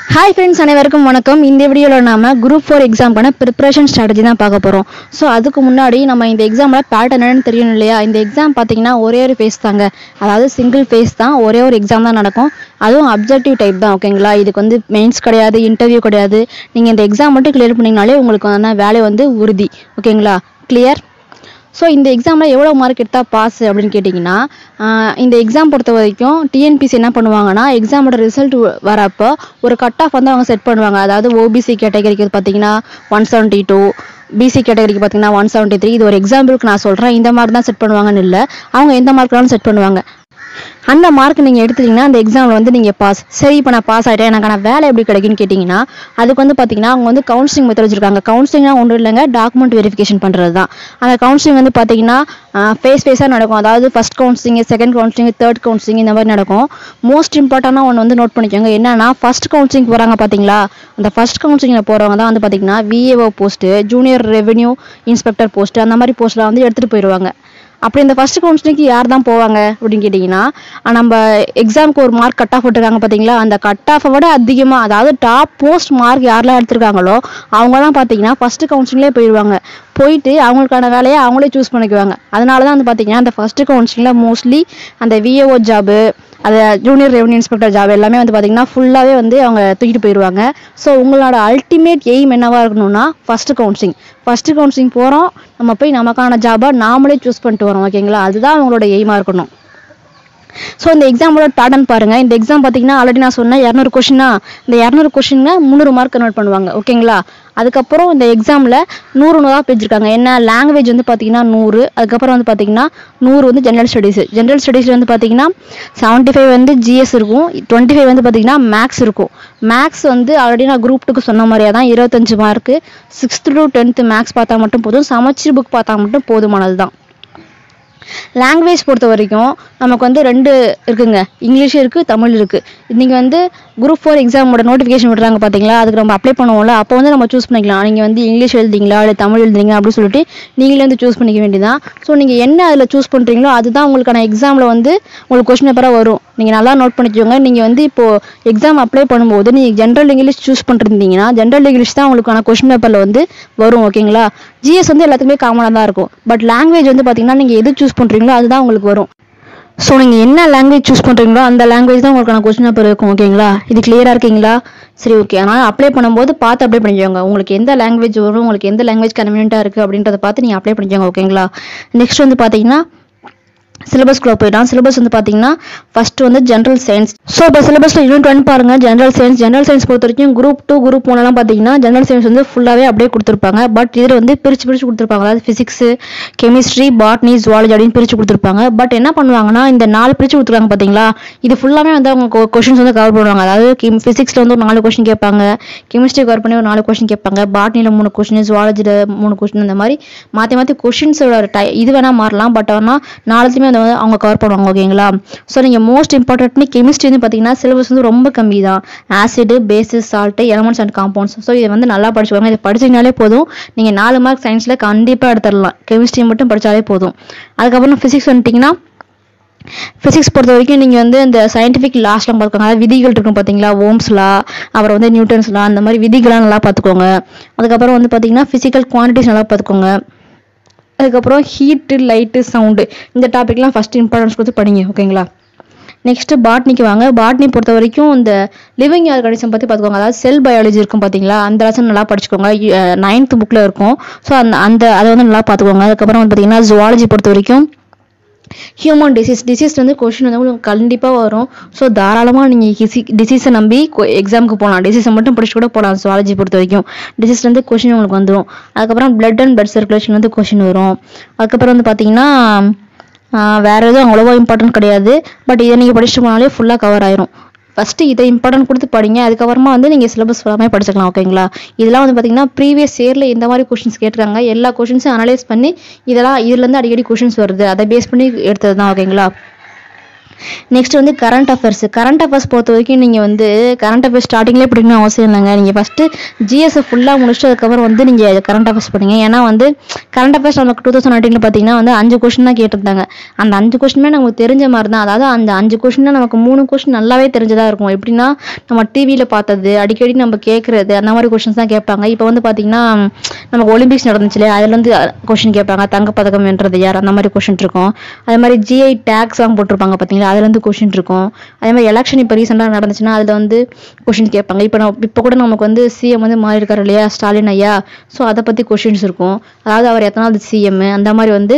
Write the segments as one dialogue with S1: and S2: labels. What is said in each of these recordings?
S1: hi friends அனைவருக்கும் வணக்கம் இந்த வீடியோவில் நாம குரூப் ஃபோர் எக்ஸாம்க்கான ப்ரிப்பரேஷன் ஸ்ட்ராட்டஜி தான் பார்க்க போகிறோம் ஸோ அதுக்கு முன்னாடி நம்ம இந்த எக்ஸாமில் பேட்டர்ன் என்னன்னு தெரியும் இல்லையா இந்த எக்ஸாம் பார்த்தீங்கன்னா ஒரே ஒரு ஃபேஸ் தாங்க அதாவது சிங்கிள் ஃபேஸ் தான் ஒரே ஒரு எக்ஸாம் தான் நடக்கும் அதுவும் அப்ஜெக்டிவ் டைப் தான் ஓகேங்களா இதுக்கு வந்து மெயின்ஸ் கிடையாது இன்டர்வியூ கிடையாது நீங்கள் இந்த எக்ஸாம் மட்டும் கிளியர் பண்ணிங்கனாலே உங்களுக்கு வந்து வேலை வந்து உறுதி ஓகேங்களா கிளியர் ஸோ இந்த எக்ஸாமில் எவ்வளோ மார்க் எடுத்தால் பாஸ் அப்படின்னு கேட்டிங்கன்னா ஆஹ் இந்த எக்ஸாம் பொறுத்த வரைக்கும் டிஎன்பிசி என்ன பண்ணுவாங்கன்னா எக்ஸாமோட ரிசல்ட் வரப்போ ஒரு கட் ஆஃப் வந்து அவங்க செட் பண்ணுவாங்க அதாவது ஓபிசி கேட்டகரிக்கு பார்த்தீங்கன்னா ஒன் செவன்ட்டி டூ பிசி கேட்டகரிக்கு பார்த்தீங்கன்னா ஒன் செவன்ட்டி த்ரீ இது ஒரு எக்ஸாம்பிளுக்கு நான் சொல்கிறேன் இந்த மார்க் தான் செட் பண்ணுவாங்கன்னு இல்லை அவங்க எந்த மார்க்னாலும் செட் பண்ணுவாங்க அந்த மார்க் நீங்கள் எடுத்துட்டீங்கன்னா அந்த எக்ஸாமில் வந்து நீங்கள் பாஸ் சரி இப்போ நான் பாஸ் ஆகிட்டேன் எனக்கான வேலை எப்படி கிடைக்குன்னு கேட்டிங்கன்னா அதுக்கு வந்து பார்த்தீங்கன்னா அவங்க வந்து கவுன்சிலிங் மெத்தட் வச்சிருக்காங்க கவுன்சிலிங்னா ஒன்றும் இல்லைங்க டாக்குமெண்ட் வெரிஃபிகேஷன் பண்ணுறது தான் அந்த கவுன்சிலிங் வந்து பார்த்தீங்கன்னா ஃபேஸ் ஃபேஸாக நடக்கும் அதாவது first counselling second counselling third counselling இந்த மாதிரி நடக்கும் மோஸ்ட் இம்பார்ட்டண்டாக ஒன்று வந்து நோட் பண்ணிக்கோங்க என்னன்னா ஃபர்ஸ்ட் கவுன்சிலிங் போகிறாங்க பார்த்தீங்களா அந்த ஃபர்ஸ்ட் கவுன்சிலிங்கில் போகிறவங்க தான் வந்து பார்த்தீங்கன்னா VAO post junior revenue inspector post அந்த மாதிரி போஸ்ட்லாம் வந்து எடுத்துகிட்டு போயிடுவாங்க அப்படி இந்த ஃபர்ஸ்ட் கவுன்சிலிங்க்கு யார் தான் போவாங்க அப்படின்னு கேட்டிங்கன்னா அஹ் நம்ம எக்ஸாமுக்கு ஒரு மார்க் கட் ஆஃப் விட்டுருக்காங்க பார்த்தீங்களா அந்த கட் ஆஃபை விட அதிகமாக அதாவது டாப் போஸ்ட் மார்க் யாரெல்லாம் எடுத்திருக்காங்களோ அவங்கலாம் பார்த்தீங்கன்னா ஃபர்ஸ்ட் கவுன்சிலிங்லேயே போயிடுவாங்க போயிட்டு அவங்களுக்கான வேலையை அவங்களே சூஸ் பண்ணிக்குவாங்க அதனால தான் வந்து பார்த்தீங்கன்னா அந்த ஃபர்ஸ்ட் கவுன்சிலிங்கில் மோஸ்ட்லி அந்த விஏஓ ஜாபு அது ஜூனியர் ரெவன்யூ இன்ஸ்பெக்டர் ஜாப் எல்லாமே வந்து பார்த்தீங்கன்னா ஃபுல்லாகவே வந்து அவங்க தூக்கிட்டு போயிடுவாங்க ஸோ உங்களோட அல்டிமேட் எய்ம் என்னவா இருக்கணும்னா ஃபர்ஸ்ட் கவுன்சிலிங் ஃபர்ஸ்ட் கவுன்சிலிங் போகிறோம் நம்ம போய் நமக்கான ஜாபை நாமளே சூஸ் பண்ணிட்டு வரோம் ஓகேங்களா அதுதான் அவங்களோட எய்மாக இருக்கணும் ஸோ இந்த எக்ஸாமோட பேட்டர்ன் பாருங்க இந்த எக்ஸாம் பார்த்தீங்கன்னா ஆல்ரெடி நான் சொன்னேன் இரநூறு கொஷினா இந்த இரநூறு கொஷின்னா முந்நூறு மார்க் கன்வெர்ட் பண்ணுவாங்க ஓகேங்களா அதுக்கப்புறம் இந்த எக்ஸாமில் நூறு நூறாக பிரிச்சிருக்காங்க என்ன லாங்குவேஜ் வந்து பார்த்தீங்கன்னா நூறு அதுக்கப்புறம் வந்து பார்த்தீங்கன்னா நூறு வந்து ஜென்ரல் ஸ்டடீஸ் ஜென்ரல் ஸ்டடீஸில் வந்து பார்த்தீங்கன்னா செவன்ட்டி ஃபைவ் வந்து ஜிஎஸ் இருக்கும் டுவெண்ட்டி ஃபைவ் வந்து பார்த்தீங்கன்னா மேக்ஸ் இருக்கும் மேக்ஸ் வந்து ஆல்ரெடி நான் குரூப் டூக்கு சொன்ன மாதிரியே தான் இருபத்தஞ்சு mark sixth to tenth maths பார்த்தா மட்டும் போதும் சமச்சீர் புக் பார்த்தா மட்டும் போதுமானது தான் லாங்குவேஜ் பொறுத்த வரைக்கும் நமக்கு வந்து ரெண்டு இருக்குங்க இங்கிலீஷ் இருக்குது தமிழ் இருக்குது நீங்கள் வந்து குரூப் ஃபோர் எக்ஸாமோட நோட்டிஃபிகேஷன் விடுறாங்க பார்த்தீங்களா அதுக்கு நம்ம அப்ளை பண்ணுவோம்ல அப்போ வந்து நம்ம சூஸ் பண்ணிக்கலாம் நீங்கள் வந்து இங்கிலீஷ் எழுதுறீங்களா இல்லை தமிழ் எழுதுறீங்க அப்படின்னு சொல்லிட்டு நீங்களே வந்து சூஸ் பண்ணிக்க வேண்டியதான் ஸோ நீங்கள் என்ன அதில் சூஸ் பண்ணுறீங்களோ அதுதான் உங்களுக்கான எக்ஸாமில் வந்து உங்களுக்கு கொஸ்டின் பேப்பராக வரும் நீங்கள் நல்லா நோட் பண்ணிக்கோங்க நீங்கள் வந்து இப்போது எக்ஸாம் அப்ளை பண்ணும்போது நீங்கள் ஜென்ரல் இங்கிலீஷ் சூஸ் பண்ணிருந்தீங்கன்னா ஜென்ரல் இங்கிலீஷ் தான் உங்களுக்கான கொஸ்டின் பேப்பரில் வந்து வரும் ஓகேங்களா ஜிஎஸ் வந்து எல்லாத்துக்குமே காமனாக தான் இருக்கும் பட் லாங்குவேஜ் வந்து பார்த்தீங்கன்னா நீங்கள் எது சூஸ் பண்ணுறீங்களோ அதுதான் உங்களுக்கு வரும் ஸோ நீங்கள் என்ன லாங்குவேஜ் சூஸ் பண்ணுறீங்களோ அந்த லாங்குவேஜ் தான் உங்களுக்கான கொஸ்டின் பேப்பர் இருக்கும் ஓகேங்களா இது கிளியராக இருக்கீங்களா சரி ஓகே ஆனால் அப்ளை பண்ணும்போது பார்த்து அப்ளை பண்ணிக்கோங்க உங்களுக்கு எந்த லாங்குவேஜ் வரும் உங்களுக்கு எந்த லாங்குவேஜ் கன்வீனியண்ட்டாக இருக்குது அப்படின்றத பார்த்து நீங்கள் அப்ளை பண்ணிக்கோங்க ஓகேங்களா நெக்ஸ்ட் வந்து பார்த்தீங்கன்னா சிலபஸ்க்குள்ள போயிடலாம் சிலபஸ் வந்து பார்த்தீங்கன்னா ஃபர்ஸ்ட் வந்து ஜென்ரல் சயின்ஸ் ஸோ இப்போ சிலபஸில் யூனிட் ஒன் பாருங்க ஜென்ரல் சயின்ஸ் ஜென்ரல் சயின்ஸ் பொறுத்த வரைக்கும் குரூப் டூ குரூப் ஒன்லாம் பார்த்தீங்கன்னா ஜென்ரல் சயின்ஸ் வந்து ஃபுல்லாகவே அப்படியே கொடுத்துருப்பாங்க பட் இதில் வந்து பிரித்து பிரித்து கொடுத்துருப்பாங்க அதாவது ஃபிசிக்ஸ் கெமிஸ்ட்ரி பாட்னி ஜுவாலஜி அப்படின்னு பிரித்து கொடுத்துருப்பாங்க பட் என்ன பண்ணுவாங்கன்னா இந்த நாலு பிரித்து கொடுத்துருக்காங்க பார்த்தீங்களா இது ஃபுல்லாமே வந்து அவங்க கொஷின்ஸ் வந்து கவர் பண்ணுவாங்க அதாவது ஃபிசிக்ஸில் வந்து ஒரு நாலு கொஷின் கேட்பாங்க கெமிஸ்ட்ரி கவர் பண்ணி ஒரு நாலு கொஷின் கேட்பாங்க பாட்னியில் மூணு கொஷின் ஜுவாலஜியில் மூணு கொஷின் இந்த மாதிரி மாற்றி மாற்றி கொஷின்ஸோட டை இது வேணால் மாறலாம் பட் ஆனால் நாலுத்தையுமே வந்து அவங்க கவர் பண்ணுவாங்க ஓகேங்களா ஸோ நீங்கள் மோஸ்ட் இம்பார்ட்டன்ட்னி கெமிஸ்ட்ரி வந்து பார்த்தீங்கன்னா சிலபஸ் வந்து ரொம்ப கம்மி தான் acid bases salt elements and compounds so இதை வந்து நல்லா படிச்சுக்கோங்க இதை படிச்சிங்கனாலே போதும் நீங்கள் நாலு மார்க் சயின்ஸில் கண்டிப்பாக எடுத்துடலாம் கெமிஸ்ட்ரி மட்டும் படித்தாலே போதும் அதுக்கப்புறம் ஃபிசிக்ஸ் வந்துட்டிங்கன்னா ஃபிசிக்ஸ் பொறுத்த வரைக்கும் நீங்கள் வந்து இந்த சயின்டிஃபிக் லாஸ்ட்லாம் பார்த்துக்கோங்க அதாவது விதிகள் இருக்கும் பார்த்தீங்களா ஓம்ஸ்லா அப்புறம் வந்து நியூட்டன்ஸ்லா அந்த மாதிரி விதிகள்லாம் நல்லா பார்த்துக்கோங்க அதுக்கப்புறம் வந்து பார்த்தீங்கன்னா ஃபிசிக்கல் குவான்டிட்டிஸ் நல்லா பார்த்துக்கோங்க அதுக்கப்புறம் ஹீட்டு லைட்டு சவுண்டு இந்த டாபிக்லாம் ஃபஸ்ட் இம்பார்ட்டன்ஸ் கொடுத்து படிங்க ஓகேங்களா நெக்ஸ்ட்டு பாட்னிக்கு வாங்க பாட்னி பொறுத்த வரைக்கும் இந்த லிவிங் ஆர்கானிசம் பற்றி பார்த்துக்கோங்க அதாவது செல் பயாலஜி இருக்கும் பார்த்தீங்களா அந்த லெசன் நல்லா படிச்சுக்கோங்க நைன்த் புக்கில் இருக்கும் ஸோ அந்த அந்த அதை வந்து நல்லா பார்த்துக்கோங்க அதுக்கப்புறம் வந்து பார்த்தீங்கன்னா ஜுவாலஜி பொறுத்த வரைக்கும் ஹியூமன் டிசீஸ் டிசீஸ் வந்து கொஷின் வந்து உங்களுக்கு கண்டிப்பாக வரும் ஸோ தாராளமாக நீங்கள் ஹிசி டிசீஸை நம்பி எக்ஸாமுக்கு போகலாம் டிசீஸை மட்டும் படிச்சு கூட போகலாம் சுவாலஜி பொறுத்த வரைக்கும் டிசீஸ்லேருந்து கொஷின் உங்களுக்கு வந்துடும் அதுக்கப்புறம் பிளட் அண்ட் பிளட் சர்க்குலேஷன் வந்து கொஷின் வரும் அதுக்கப்புறம் வந்து பார்த்தீங்கன்னா ஆஹ் வேற எதுவும் அவ்வளோவா இம்பார்ட்டன்ட் கிடையாது பட் இதை நீங்கள் படிச்சுட்டு போனாலே ஃபுல்லாக கவர் ஆயிரும் ஃபஸ்ட்டு இதை இம்பார்ட்டன்ட் கொடுத்து படிங்க அதுக்கப்புறமா வந்து நீங்கள் சிலபஸ் ஃபுல்லாமே படிச்சுக்கலாம் ஓகேங்களா இதெல்லாம் வந்து பார்த்தீங்கன்னா ப்ரீவியஸ் இயரில் எந்த மாதிரி கொஷின்ஸ் கேட்டிருக்காங்க எல்லா கொஷின்ஸும் அனலைஸ் பண்ணி இதெல்லாம் இதுலேருந்து அடிக்கடி கொஷின்ஸ் வருது அதை பேஸ் பண்ணி எடுத்தது தான் ஓகேங்களா நெக்ஸ்ட் வந்து கரண்ட் அஃபேர்ஸ் கரண்ட் அஃபேர்ஸ் பொறுத்த வரைக்கும் நீங்கள் வந்து கரண்ட் அஃபேர்ஸ் ஸ்டார்டிங்லேயே படிக்கணும் அவசியம் இல்லைங்க நீங்கள் ஃபஸ்ட்டு ஜிஎஸ்ஸை ஃபுல்லாக முடிச்சுட்டு அதுக்கப்புறம் வந்து நீங்கள் கரண்ட் அஃபேர்ஸ் படிங்க ஏன்னா வந்து கரண்ட் அஃபேர்ஸ் நமக்கு டூ தௌசண்ட் நைன்டீனில் பார்த்தீங்கன்னா வந்து அஞ்சு கொஸ்டின் தான் கேட்டிருந்தாங்க அந்த அஞ்சு கொஸ்டினுமே நமக்கு தெரிஞ்ச மாதிரி தான் அதாவது அந்த அஞ்சு கொஸ்டின் நமக்கு மூணு கொஸ்டின் நல்லாவே தெரிஞ்சதாக இருக்கும் எப்படின்னா நம்ம டிவியில் பார்த்தது அடிக்கடி நம்ம கேட்குறது அந்த மாதிரி கொஸ்டின்ஸ் தான் கேட்பாங்க இப்போ வந்து பார்த்தீங்கன்னா நமக்கு ஒலிம்பிக்ஸ் நடந்துச்சு இல்லையா அதுலேருந்து கொஸ்டின் கேட்பாங்க தங்கப்பதக்கம் வென்றது யார் அந்த மாதிரி கொஸ்டின் இருக்கும் அதே மாதிரி ஜிஐ டேக்ஸ்லாம் போட்டிருப்பாங்க பார்த்தீங்களா அதுலேருந்து கொஸ்டின் இருக்கும் அதே மாதிரி எலெக்ஷன் இப்போ ரீசெண்டாக நடந்துச்சுன்னா அதில் வந்து கொஸ்டின் கேட்பாங்க இப்போ நம்ம இப்போ கூட நமக்கு வந்து சிஎம் வந்து மாறி இருக்காரு இல்லையா ஸ்டாலின் ஐயா ஸோ அதை பற்றி கொஸ்டின்ஸ் இருக்கும் அதாவது அவர் எத்தனாவது சிஎம் அந்த மாதிரி வந்து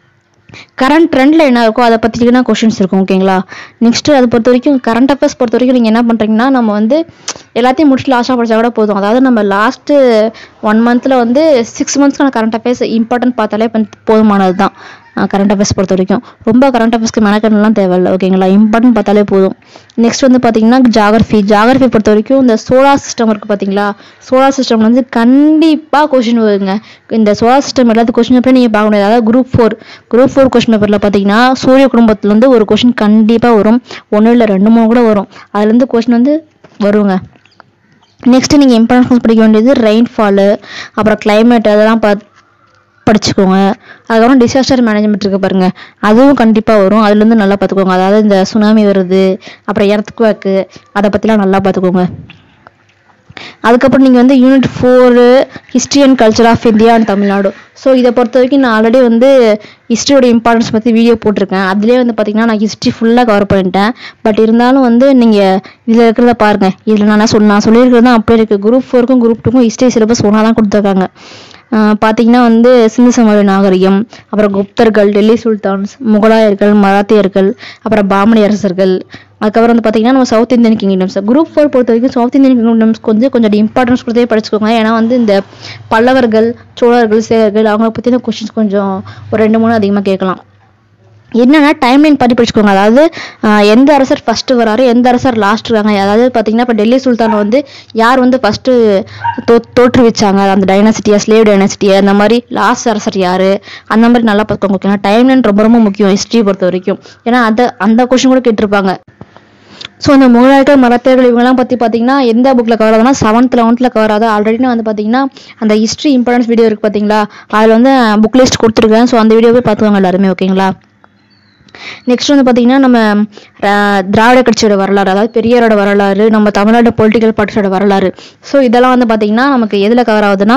S1: கரண்ட் ட்ரெண்டில் என்ன இருக்கோ அதை பற்றினா கொஷின்ஸ் இருக்கும் ஓகேங்களா நெக்ஸ்ட்டு அதை பொறுத்த வரைக்கும் கரண்ட் அஃபேர்ஸ் பொறுத்த வரைக்கும் நீங்கள் என்ன பண்ணுறீங்கன்னா நம்ம வந்து எல்லாத்தையும் முடிச்சுட்டு லாஸ்ட்டாக படிச்சா கூட போதும் அதாவது நம்ம லாஸ்ட்டு ஒன் மந்தில் வந்து சிக்ஸ் மந்த்ஸ்க்கான கரண்ட் அஃபேர்ஸ் இம்பார்ட்டன்ட் பார்த்தாலே வந்து போதுமானது தான் கரண்ட் அஃபேர்ஸ் பொறுத்த வரைக்கும் ரொம்ப கரண்ட் அஃபேர்ஸ்க்கு மெனக்கடலாம் தேவையில்லை ஓகேங்களா இம்பார்ட்டன்ட் பார்த்தாலே போதும் நெக்ஸ்ட் வந்து பார்த்தீங்கன்னா ஜாகிரஃபி ஜாகிரஃபி பொறுத்த வரைக்கும் இந்த சோலார் சிஸ்டம் இருக்குது பார்த்தீங்களா சோலார் சிஸ்டம் வந்து கண்டிப்பாக கொஷின் வருங்க இந்த சோலார் சிஸ்டம் எல்லாத்து கொஸ்டின் பேப்பரும் நீங்கள் பார்க்க முடியாது அதாவது group four group four question பேப்பரில் பார்த்தீங்கன்னா சூரிய குடும்பத்துலேருந்து ஒரு கொஷின் கண்டிப்பாக வரும் ஒன்றும் இல்லை ரெண்டு மூணு கூட வரும் அதுலேருந்து கொஷின் வந்து வருங்க நெக்ஸ்ட் நீங்கள் இம்பார்ட்டன்ஸ் படிக்க வேண்டியது ரெயின்ஃபாலு அப்புறம் climate அதெல்லாம் பார்த்து படிச்சுக்கோங்க அதுக்கப்புறம் டிசாஸ்டர் மேனேஜ்மெண்ட் இருக்கு பாருங்க அதுவும் கண்டிப்பாக வரும் அதுலேருந்து நல்லா பார்த்துக்கோங்க அதாவது இந்த சுனாமி வருது அப்புறம் எர்த்குவேக்கு அதை பற்றிலாம் நல்லா பார்த்துக்கோங்க அதுக்கப்புறம் நீங்கள் வந்து unit four history and culture of India and Tamil Nadu so இதை பொறுத்த வரைக்கும் நான் ஆல்ரெடி வந்து ஹிஸ்ட்ரியோட இம்பார்ட்டன்ஸ் பற்றி வீடியோ போட்டிருக்கேன் அதுலேயே வந்து பார்த்தீங்கன்னா நான் ஹிஸ்ட்ரி ஃபுல்லாக கவர் பண்ணிட்டேன் பட் இருந்தாலும் வந்து நீங்கள் இதில் இருக்கிறத பாருங்கள் இதில் நான் சொல் நான் சொல்லியிருக்கிறது தான் அப்படியே இருக்குது குரூப் ஃபோருக்கும் குரூப் டூக்கும் ஹிஸ்ட்ரி சிலபஸ் ஒன்றா தான் கொடுத்துருக்காங்க ஆஹ் பார்த்தீங்கன்னா வந்து சிந்து சமவெளி நாகரிகம் அப்புறம் குப்தர்கள் டெல்லி சுல்தான்ஸ் முகலாயர்கள் மராத்தியர்கள் அப்புறம் பாமணி அரசர்கள் அதுக்கப்புறம் வந்து பார்த்தீங்கன்னா நம்ம south Indian kingdoms group four பொறுத்த வரைக்கும் சவுத் இந்தியன் கிங்டம்ஸ் கொஞ்சம் கொஞ்சம் இம்பார்ட்டன்ஸ் கொடுத்தே படிச்சுக்கோங்க ஏன்னா வந்து இந்த பல்லவர்கள் சோழர்கள் சேரர்கள் அவங்கள பற்றின கொஷின்ஸ் கொஞ்சம் ஒரு ரெண்டு மூணு அதிகமாக கேட்கலாம் என்னன்னா டைம்லைன் படி படிச்சுக்கோங்க அதாவது ஆஹ், எந்த அரசர் ஃபர்ஸ்ட் வராரு எந்த அரசர் லாஸ்ட் இருக்காங்க அதாவது பார்த்தீங்கன்னா இப்போ டெல்லி சுல்தான் வந்து யார் வந்து ஃபர்ஸ்ட் தோ தோற்றுவிச்சாங்க அந்த டைனாசிட்டியா ஸ்லேவ் டைனாசிட்டியா அந்த மாதிரி லாஸ்ட் அரசர் யாரு அந்த மாதிரி நல்லா பார்த்துக்கோங்க ஓகேங்களா டைம்லைன் ரொம்ப ரொம்ப முக்கியம் ஹிஸ்ட்ரி பொறுத்த வரைக்கும் ஏன்னா அந்த அந்த கொஷின் கூட கேட்டிருப்பாங்க ஸோ அந்த முகலாயர்கள் மராத்தியர்கள் இவங்கெல்லாம் பற்றி பார்த்தீங்கன்னா எந்த புக்கில் கவர் ஆகுதுன்னா செவன்த் லெவன்த்தில் கவர் ஆகுது ஆல்ரெடி நான் வந்து பார்த்தீங்கன்னா அந்த ஹிஸ்ட்ரி இம்பார்ட்டன்ஸ் வீடியோ இருக்குது பார்த்தீங்களா அதில் வந்து புக் லிஸ்ட் கொடுத்துருக்கேன் ஸோ அந்த வீடியோ போய் பார்த்துவாங்க எல்லாருமே ஓகேங்களா நெக்ஸ்ட் வந்து பார்த்தீங்கன்னா நம்ம அஹ், திராவிட கட்சியோட வரலாறு அதாவது பெரியாரோட வரலாறு நம்ம தமிழ்நாடு பொலிட்டிக்கல் பார்ட்டிஸோட வரலாறு ஸோ இதெல்லாம் வந்து பார்த்தீங்கன்னா நமக்கு எதில் கவர் ஆகுதுன்னா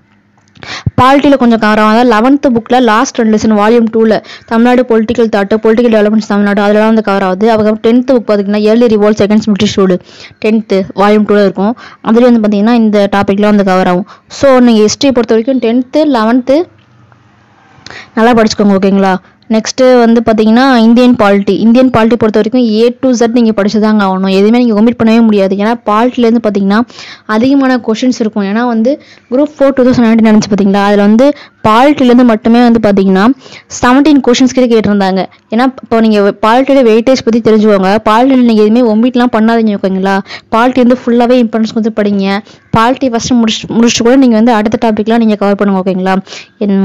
S1: பாலிட்டியில் கொஞ்சம் கவர் ஆகும் அதாவது லெவன்த்து புக்கில் லாஸ்ட் ரெண்டு லெசன் வால்யூம் டூவில் Tamil Nadu political thought political developments Tamil Nadu அதெல்லாம் வந்து கவர் ஆகுது அதுக்கப்புறம் டென்த்து புக் பார்த்தீங்கன்னா early revolts against British rule tenth volume டூவில் இருக்கும் அதுலேயும் வந்து பார்த்தீங்கன்னா இந்த டாப்பிக்லாம் வந்து கவர் ஆகும் ஸோ நீங்கள் ஹிஸ்ட்ரி பொறுத்த வரைக்கும் டென்த்து லெவன்த்து நல்லா படிச்சுக்கோங்க ஓகேங்களா நெக்ஸ்ட்டு வந்து பார்த்தீங்கன்னா இந்தியன் பாலிட்டி இந்தியன் பாலிட்டி பொறுத்த வரைக்கும் ஏ டு Z நீங்கள் படிச்சுதாங்க ஆகணும் எதுவுமே நீங்கள் ஒமிட் பண்ணவே முடியாது ஏன்னா பாலிட்டிலேருந்து பார்த்தீங்கன்னா அதிகமான கொஷின்ஸ் இருக்கும் ஏன்னா வந்து group four two thousand nineteen நினச்சி பார்த்தீங்களா அதில் வந்து பாலிட்டிலேருந்து மட்டுமே வந்து பார்த்தீங்கன்னா செவன்டீன் கொஷின்ஸ் கிட்ட கேட்டிருந்தாங்க ஏன்னா இப்போ நீங்கள் பாலிட்டியோட வெயிட்டேஜ் பற்றி தெரிஞ்சுக்கோங்க பாலிட்டியில் நீங்கள் எதுவுமே ஒமிட்லாம் பண்ணாதீங்க ஓகேங்களா பாலிட்டி வந்து ஃபுல்லாகவே இம்பார்ட்டன்ஸ் கொடுத்து படிங்க பாலிட்டி ஃபஸ்ட்டு முடிச்சு முடிச்சுட்டு கூட நீங்கள் வந்து அடுத்த டாப்பிக்லாம் நீங்கள் கவர் பண்ணுங்க ஓகேங்களா என்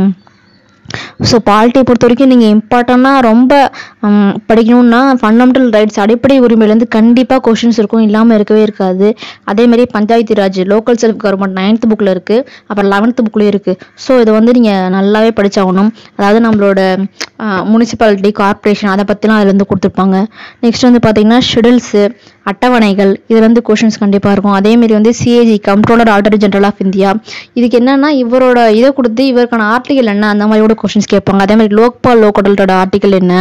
S1: ஸோ பாலிட்டியை பொறுத்த வரைக்கும் நீங்கள் இம்பார்ட்டண்ட்டாக ரொம்ப ஹம், படிக்கணும்னா ஃபண்டமெண்டல் ரைட்ஸ் அடிப்படை உரிமையிலேருந்து கண்டிப்பாக கொஷின்ஸ் இருக்கும் இல்லாமல் இருக்கவே இருக்காது அதேமாரி panchayat raj local self government ninth புக்கில் இருக்குது அப்புறம் லெவன்த் புக்லேயும் இருக்குது ஸோ இதை வந்து நீங்கள் நல்லாவே படிச்சாகணும் அதாவது நம்மளோட முனிசிபாலிட்டி கார்ப்பரேஷன் அதை பற்றிலாம் அதில் வந்து கொடுத்துருப்பாங்க நெக்ஸ்ட் வந்து பார்த்தீங்கன்னா ஷெடியூல்ஸு அட்டவணைகள் இதுல இருந்து கொஷின்ஸ் கண்டிப்பாக இருக்கும் அதேமாரி வந்து CAG comptroller auditor general of India இதுக்கு என்னன்னா இவரோட இதை கொடுத்து இவருக்கான ஆர்டிகல் என்ன அந்த மாதிரி கூட கொஷின்ஸ் கேட்பாங்க அதே மாதிரி லோக்பால் லோக்கடலோட ஆர்டிகல் என்ன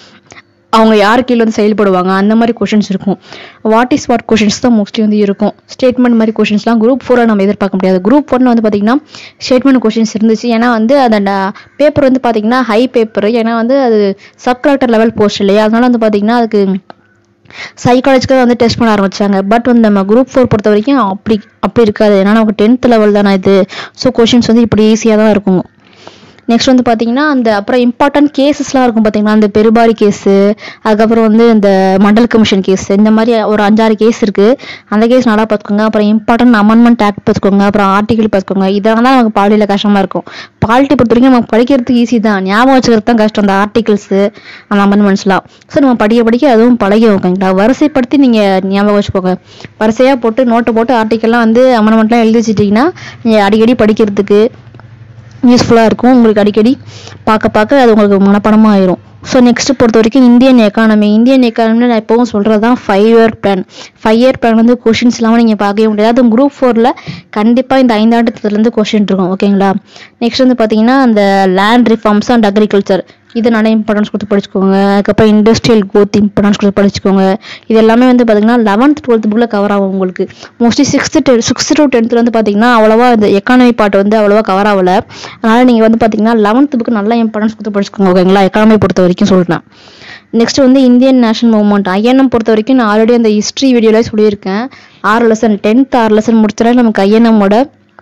S1: அவங்க யார் கீழே வந்து செயல்படுவாங்க அந்த மாதிரி கொஷின்ஸ் இருக்கும் வாட் இஸ் வாட் கொஷின்ஸ் தான் மோஸ்ட்லி வந்து இருக்கும் ஸ்டேட்மெண்ட் மாதிரி கொஷின்ஸ்லாம் குரூப் ஃபோரில் நம்ம எதிர்பார்க்க முடியாது குரூப் ஒன்ல வந்து பார்த்தீங்கன்னா ஸ்டேட்மெண்ட் கொஷின்ஸ் இருந்துச்சு ஏன்னா வந்து அந்த பேப்பர் வந்து பார்த்தீங்கன்னா ஹை பேப்பர் ஏன்னா வந்து அது சப் கலெக்டர் லெவல் போஸ்ட் இல்லையா அதனால வந்து பார்த்தீங்கன்னா அதுக்கு சைக்காலஜிக்கலாக வந்து டெஸ்ட் பண்ண ஆரம்பிச்சாங்க பட் வந்து நம்ம குரூப் ஃபோர் பொறுத்த வரைக்கும் அப்படி அப்படி இருக்காது ஏன்னா நமக்கு டென்த் லெவல் தானே இது ஸோ கொஷின்ஸ் வந்து இப்படி ஈஸியாக தான் இருக்கும் நெக்ஸ்ட் வந்து பார்த்தீங்கன்னா அந்த அப்புறம் இம்பார்ட்டன்ட் கேசஸ்லாம் இருக்கும் பார்த்தீங்கன்னா அந்த பெருபாரி கேஸு அதுக்கப்புறம் வந்து இந்த மண்டல் கமிஷன் கேஸ் இந்த மாதிரி ஒரு அஞ்சாறு கேஸ் இருக்குது அந்த கேஸ் நல்லா பார்த்துக்கோங்க அப்புறம் இம்பார்ட்டன்ட் அமெண்ட்மெண்ட் ஆக்ட் பார்த்துக்கோங்க அப்புறம் ஆர்டிகல் பார்த்துக்கோங்க இதெல்லாம் தான் நமக்கு பாலிட்டியில் கஷ்டமாக இருக்கும் பாலிட்டி பொறுத்த வரைக்கும் நமக்கு படிக்கிறதுக்கு ஈஸி தான் ஞாபகம் வச்சுக்கிறது தான் கஷ்டம் அந்த ஆர்டிகல்ஸு அந்த அமெண்ட்மெண்ட்ஸ்லாம் ஸோ நம்ம படிக்க படிக்க அதுவும் பழகி ஓகேங்களா வரிசைப்படுத்தி நீங்கள் ஞாபகம் வச்சுக்கோங்க வரிசையாக போட்டு நோட்டை போட்டு ஆர்டிக்கல்லாம் வந்து அமெண்ட்மெண்ட்லாம் எழுதி வச்சுட்டிங்கன்னா நீங்கள் அடிக்கடி படிக்கிறதுக்கு யூஸ்ஃபுல்லாக இருக்கும் உங்களுக்கு அடிக்கடி பார்க்க பார்க்க அது உங்களுக்கு மனப்பாடமாக ஆயிரும் ஸோ நெக்ஸ்ட் பொறுத்த வரைக்கும் இந்தியன் எக்கானமி இந்தியன் எக்கானமியில் நான் எப்பவும் சொல்கிறது தான் five year plan five year plan வந்து கொஷின்ஸ் இல்லாமல் நீங்கள் பார்க்கவே முடியாது அதுவும் குரூப் ஃபோரில் கண்டிப்பாக இந்த ஐந்தாண்டு திட்டத்துலேருந்து கொஷின் இருக்கும் ஓகேங்களா நெக்ஸ்ட் வந்து பார்த்தீங்கன்னா அந்த லேண்ட் ரிஃபார்ம்ஸ் அண்ட் அக்ரிகல்ச்சர் இது நிறைய இம்பார்ட்டன்ஸ் கொடுத்து படிச்சுக்கோங்க அதுக்கப்புறம் இண்டஸ்ட்ரியல் growth இம்பார்ட்டன்ஸ் கொடுத்து படிச்சுக்கோங்க இது எல்லாமே வந்து பார்த்தீங்கன்னா லெவன்த் டுவெல்த் புக்கில் கவர் ஆகும் உங்களுக்கு mostly sixth ten sixth to டென்த்தில் வந்து பார்த்தீங்கன்னா அவ்வளோவா இந்த எக்கானமி பார்ட் வந்து அவ்வளோவா கவர் ஆகல அதனால் நீங்கள் வந்து பார்த்தீங்கன்னா லெவன்த் புக்கு நல்லா இம்பார்ட்டன்ஸ் கொடுத்து படிச்சுக்கோங்க ஓகேங்களா எக்கானமி பொறுத்த வரைக்கும் சொல்கிறேன் நெக்ஸ்ட் வந்து இந்தியன் நேஷனல் மூவ்மெண்ட் ஐஎன்எம் பொறுத்த வரைக்கும் நான் ஆல்ரெடி அந்த ஹிஸ்ட்ரி வீடியோல சொல்லியிருக்கேன் ஆறு லெசன் டென்த் ஆறு லெசன் முடிச்சாலே நமக்கு ஐஎன்எம்மோட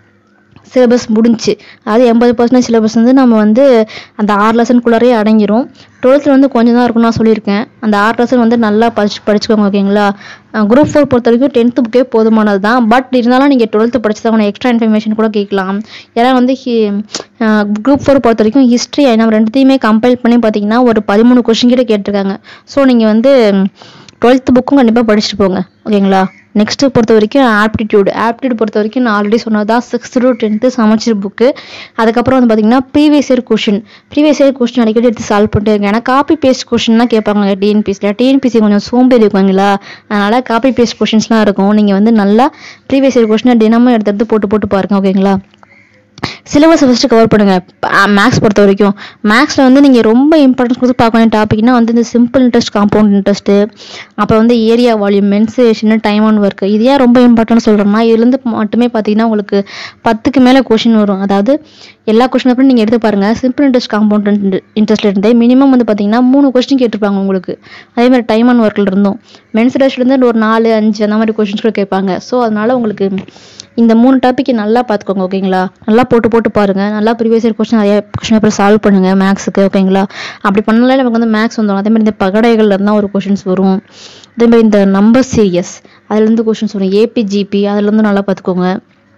S1: சிலபஸ் முடிஞ்சுச்சு அதாவது எண்பது பர்சன்டேஜ் சிலபஸ் வந்து நம்ம வந்து அந்த ஆறு லெசனுக்குள்ளாரே அடங்கிரும் டுவெல்த்தில் வந்து கொஞ்சம் தான் இருக்கும்னு நான் சொல்லியிருக்கேன் அந்த ஆறு லெசன் வந்து நல்லா படிச்சு படிச்சுக்கோங்க ஓகேங்களா குரூப் ஃபோர் பொறுத்த வரைக்கும் டென்த்து புக்கே போதுமானது தான் பட் இருந்தாலும் நீங்கள் டுவெல்த்து படிச்சு தான் எக்ஸ்ட்ரா இன்ஃபர்மேஷன் கூட கேட்கலாம் ஏன்னா வந்து குரூப் ஃபோர் பொறுத்த வரைக்கும் ஹிஸ்ட்ரி நம்ம ரெண்டுத்தையுமே கம்பைல் பண்ணி பார்த்தீங்கன்னா ஒரு பதிமூணு கொஷின் கிட்ட கேட்டிருக்காங்க ஸோ நீங்கள் வந்து டுவெல்த் புக்கும் கண்டிப்பாக படிச்சுட்டு போங்க ஓகேங்களா நெக்ஸ்ட்டு பொறுத்த வரைக்கும் ஆப்டிடியூட் ஆப்டிடியூட் பொறுத்த வரைக்கும் நான் ஆல்ரெடி சொன்னதான் சிக்ஸ்த் டு டென்த்து சமச்சீர் புக்கு அதுக்கப்புறம் வந்து பார்த்தீங்கன்னா previous year question previous year question அடிக்கடி எடுத்து சால்வ் பண்ணிட்டே இருக்கேன் ஏன்னா காப்பி பேஸ்ட் கொஷின் தான் கேட்பாங்க டிஎன்பிசியில் டிஎன்பிசி கொஞ்சம் சோம்பேறி இருக்குங்களா அதனால் காப்பி பேஸ்ட் கொஷின்ஸ்லாம் இருக்கும் நீங்கள் வந்து நல்லா ப்ரீவியஸ் இயர் கொஷினை தினமும் எடுத்து எடுத்து போட்டு போட்டு பாருங்க ஓகேங்களா சிலபஸ் ஃபஸ்ட்டு கவர் பண்ணுங்க மேக்ஸ் பொறுத்த வரைக்கும் மேக்ஸில் வந்து நீங்கள் ரொம்ப இம்பார்ட்டன்ஸ் கொடுத்து பார்க்க வேண்டிய டாபிக்னா வந்து இந்த சிம்பிள் இன்ட்ரெஸ்ட் காம்பவுண்ட் இன்ட்ரெஸ்ட்டு அப்புறம் வந்து area volume mensuration time and work இது ஏன் ரொம்ப இம்பார்ட்டன்ட் சொல்கிறேன்னா இதுலேருந்து மட்டுமே பார்த்தீங்கன்னா உங்களுக்கு பத்துக்கு மேலே கொஷின் வரும் அதாவது எல்லா கொஷின் அப்புறம் நீங்கள் எடுத்து பாருங்கள் சிம்பிள் இன்ட்ரெஸ்ட் காம்பவுண்ட் இன்ட்ரெஸ்ட்ல இருந்தே மினிமம் வந்து பார்த்தீங்கன்னா மூணு கொஸ்டின் கேட்டிருப்பாங்க உங்களுக்கு அதே மாதிரி டைம் ஆன் ஒர்க்கில் இருந்தும் மென்சுரேஷன்லேருந்து ஒரு நாலு அஞ்சு அந்த மாதிரி கொஷின்ஸ் கூட கேட்பாங்க ஸோ அதனால உங்களுக்கு இந்த மூணு டாப்பிக்கை நல்லா பார்த்துக்கோங்க ஓகேங்களா நல்லா போட்டு போட்டு பாருங்க நல்லா ப்ரீவியஸ் இயர் கொஸ்டின் நிறைய கொஸ்டின் அப்புறம் சால்வ் பண்ணுங்க மேக்ஸுக்கு ஓகேங்களா அப்படி பண்ணாலே நமக்கு வந்து மேக்ஸ் வந்துடும் அதே மாதிரி இந்த பகடைகள்ல இருந்தால் ஒரு கொஷின்ஸ் வரும் அதே மாதிரி இந்த நம்பர் சீரியஸ் அதுலேருந்து கொஷின்ஸ் வரும் ஏபி ஜிபி அதுலேருந்து நல்லா பார்த்துக்கோங்க